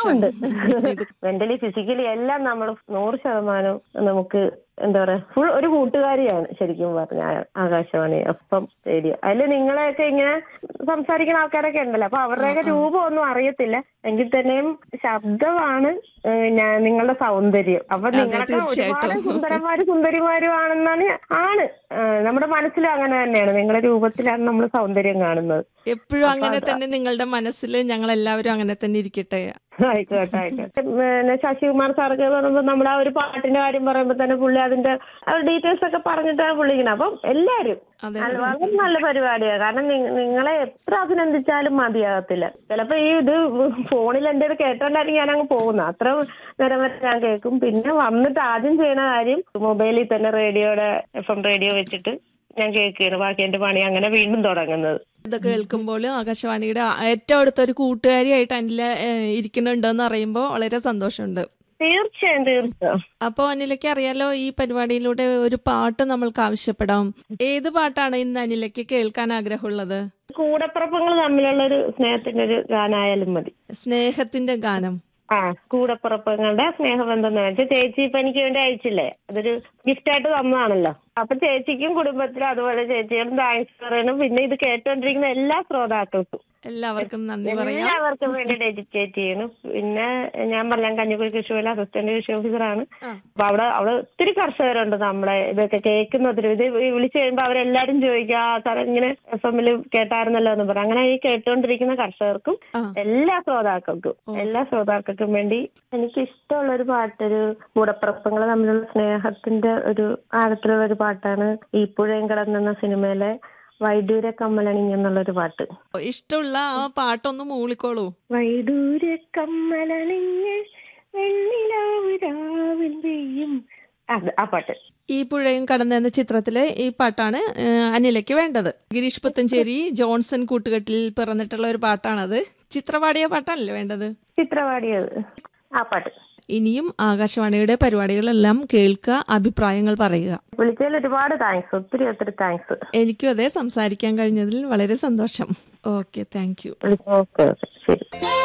സന്തോഷം ഉണ്ട് mentally physically എല്ലാം നമ്മൾ നൂറ് ശതമാനം നമുക്ക് എന്താ പറയാ ഫുൾ ഒരു കൂട്ടുകാരിയാണ് ശരിക്കും പറഞ്ഞാൽ ആകാശവാണി ഒപ്പം റേഡിയോ അതിൽ നിങ്ങളെയൊക്കെ ഇങ്ങനെ സംസാരിക്കുന്ന ആൾക്കാരൊക്കെ ഉണ്ടല്ലോ അപ്പൊ അവരുടെയൊക്കെ രൂപം ഒന്നും അറിയത്തില്ല എങ്കിൽ തന്നെയും ശബ്ദമാണ് ഏഹ്, ഞാൻ നിങ്ങളുടെ സൗന്ദര്യം അപ്പൊ അതെ, നിങ്ങളൊക്കെ ഒരുപാട് തീർച്ചയായിട്ടും. സുന്ദരന്മാരും സുന്ദരിമാരും ആണെന്നാണ് ആണ് ഏഹ്, നമ്മുടെ മനസ്സിലും അങ്ങനെ തന്നെയാണ് നിങ്ങളുടെ രൂപത്തിലാണ് നമ്മൾ സൗന്ദര്യം കാണുന്നത് എപ്പോഴും അങ്ങനെ തന്നെ നിങ്ങളുടെ മനസ്സിൽ ഞങ്ങൾ എല്ലാവരും അങ്ങനെ തന്നെ ഇരിക്കട്ടെ ആയിക്കോട്ടെ ആയിക്കോട്ടെ പിന്നെ ശശികുമാർ സാറൊക്കെ പറയുമ്പോൾ നമ്മുടെ ആ ഒരു പാട്ടിന്റെ കാര്യം പറയുമ്പോൾ തന്നെ പുള്ളി അതിന്റെ ഡീറ്റെയിൽസ് ഒക്കെ പറഞ്ഞിട്ടാണ് പുള്ളിക്കുന്നത് അപ്പം എല്ലാരും അതെ നല്ല- വളരെ നല്ല പരിപാടിയാണ് കാരണം നി- നിങ്ങളെ എത്ര അഭിനന്ദിച്ചാലും മതിയാകത്തില്ല ചിലപ്പോ ഈ ഇത് ഫോണിൽ എന്റെ കേട്ടോണ്ടായിരിക്കും ഞാൻ അങ്ങ് പോകുന്നത് അത്ര നേരം വരെ ഞാൻ കേൾക്കും പിന്നെ വന്നിട്ട് ആദ്യം ചെയ്യുന്ന കാര്യം മൊബൈലിൽ തന്നെ റേഡിയോയുടെ എഫ് എം റേഡിയോ വെച്ചിട്ട് ഞാൻ കേൾക്കുകയാണ് ബാക്കി എന്റെ പണി അങ്ങനെ വീണ്ടും തുടങ്ങുന്നത് ഇത് കേൾക്കുമ്പോൾ ആകാശവാണിയുടെ ഏറ്റവും അടുത്തൊരു കൂട്ടുകാരിയായിട്ട് അനില ഏഹ്, ഇരിക്കുന്നുണ്ടെന്ന് അറിയുമ്പോൾ വളരെ സന്തോഷമുണ്ട് തീർച്ചയായും തീർച്ചയായും അപ്പോ അനിലയ്ക്ക് അറിയാലോ ഈ പരിപാടിയിലൂടെ ഒരു പാട്ട് നമ്മൾക്ക് ആവശ്യപ്പെടാം ഏത് പാട്ടാണ് ഇന്ന് അനിലയ്ക്ക് കേൾക്കാൻ ആഗ്രഹമുള്ളത് കൂടപ്പിറപ്പങ്ങൾ തമ്മിലുള്ള ഒരു സ്നേഹത്തിന്റെ ഒരു ഗാനായാലും മതി സ്നേഹത്തിന്റെ ഗാനം ആ കൂടപ്പിറപ്പങ്ങളുടെ സ്നേഹബന്ധം എന്ന് വെച്ചാൽ ചേച്ചി ഇപ്പൊ എനിക്ക് വേണ്ടി അയച്ചില്ലേ അതൊരു ഗിഫ്റ്റ് ആയിട്ട് തന്നതാണല്ലോ അപ്പൊ ചേച്ചിക്കും കുടുംബത്തിലും അതുപോലെ ചേച്ചിയോടും താങ്ക്സ് പറയണം പിന്നെ ഇത് കേട്ടോണ്ടിരിക്കുന്ന എല്ലാ ശ്രോതാക്കൾക്കും എല്ലാവർക്കും നന്ദി പറയാം എല്ലാവർക്കും വേണ്ടി ഡെഡിക്കേറ്റ് ചെയ്യണം പിന്നെ ഞാൻ പറഞ്ഞ കഞ്ഞിക്കുഴി കൃഷിഭവനിലെ അസിസ്റ്റന്റ് കൃഷി ഓഫീസറാണ് ആ. അപ്പൊ അവിടെ അവിടെ ഒത്തിരി കർഷകരുണ്ട് നമ്മളെ ഇതൊക്കെ കേൾക്കുന്നതിന് ഇത് വിളിച്ചു കഴിയുമ്പോ അവരെല്ലാരും ചോദിക്കുക ആ സാറേ ഇങ്ങനെ എഫ് എമ്മിൽ കേട്ടായിരുന്നല്ലോ എന്ന് പറയും അങ്ങനെ ഈ കേട്ടോണ്ടിരിക്കുന്ന കർഷകർക്കും ആ. എല്ലാ ശ്രോതാക്കൾക്കും എല്ലാ ശ്രോതാക്കൾക്കും വേണ്ടി എനിക്ക് ഇഷ്ടമുള്ള ഒരു പാട്ടൊരു കൂടപ്പിറപ്പങ്ങൾ തമ്മിലുള്ള സ്നേഹത്തിന്റെ ഒരു ആഴത്തിലുള്ള ഒരു പാട്ടാണ് ഈ പുഴയും കടന്നെന്ന സിനിമയിലെ വൈഡൂര കമ്മലണിഞ്ഞ് എന്നുള്ളൊരു പാട്ട് ഇഷ്ടമുള്ള ആ പാട്ടൊന്ന് മൂളിക്കോളൂ വൈഡൂര കമ്മലണിഞ്ഞ് വെണ്ണിലാവ് രാവിൽ പെയ്യും അത് ആ പാട്ട് ഈ പുഴയും കടന്നെന്ന ചിത്രത്തിലെ ഈ പാട്ടാണ് ഏഹ്, അനിലയ്ക്ക് വേണ്ടത് ഗിരീഷ് പുത്തഞ്ചേരി ജോൺസൺ കൂട്ടുകെട്ടിൽ പിറന്നിട്ടുള്ള ഒരു പാട്ടാണത് ചിത്രപാടിയ പാട്ടാണല്ലേ വേണ്ടത് ചിത്രപാടിയത് ആ പാട്ട് ഇനിയും ആകാശവാണിയുടെ പരിപാടികളെല്ലാം കേൾക്കുക അഭിപ്രായങ്ങൾ പറയുക വിളിച്ചതിൽ ഒരുപാട് താങ്ക്സ് ഒത്തിരി ഒത്തിരി താങ്ക്സ് എനിക്കും അതേ സംസാരിക്കാൻ കഴിഞ്ഞതിൽ വളരെ സന്തോഷം okay thank you okay okay ശരി